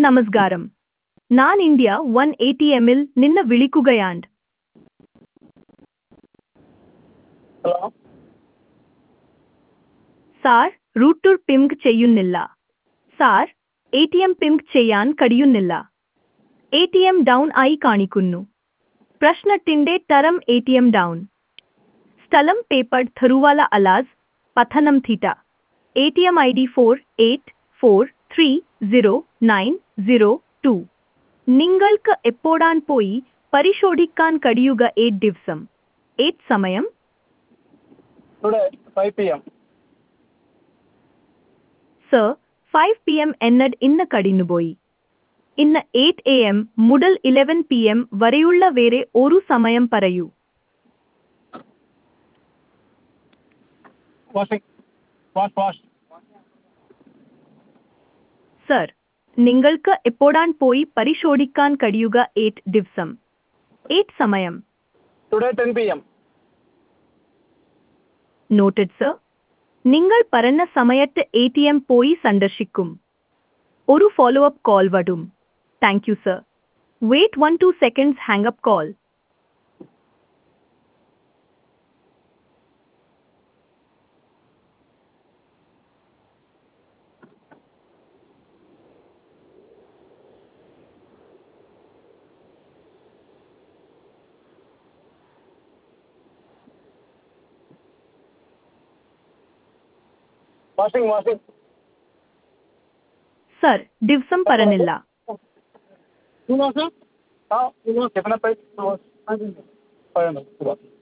നമസ്കാരം ഞാൻ India one A T എമ്മിൽ നിന്ന് വിളിക്കുകയാണ് ഹലോ സാർ റൂട്ടർ പിങ്ക് ചെയ്യുന്നില്ല sir A T M ping ചെയ്യാൻ കഴിയുന്നില്ല എ ടി എം ഡൗൺ ആയി കാണിക്കുന്നു പ്രശ്നത്തിന്റെ തരം എ ടി എം ഡൗൺ സ്ഥലം പേപ്പർ ഥറുവാല അലാസ് Pathanamthitta A T M I D four eight four three zero nine zero two നിങ്ങൾക്ക് എപ്പോഴാൻ പോയി പരിശോധിക്കാൻ കഴിയുക ഏത് ദിവസം ഏത് സമയം today five P M sir five P M എന്നത് ഇന്ന് കടിഞ്ഞുപോയി ഇന്ന് എയ്റ്റ് എ എം മുതൽ ഇലവൻ പി എം വരെയുള്ള വേറെ ഒരു സമയം പറയൂ വാഷിംഗ് വാഷ് വാഷ് സർ നിങ്ങൾക്ക് എപ്പോഴാൻ പോയി പരിശോധിക്കാൻ കഴിയുക ഏത് ദിവസം ഏത് സമയം today ten P M noted sir നിങ്ങൾ പറഞ്ഞ സമയത്ത് എ ടി എം പോയി സന്ദർശിക്കും ഒരു ഫോളോ അപ്പ് കോൾ വരും thank you sir wait one two seconds hang up call washing washing sir ദിവസം പറഞ്ഞില്ല टू मास हाँ टू मास कितना प्राइस फाइव हंड्रेड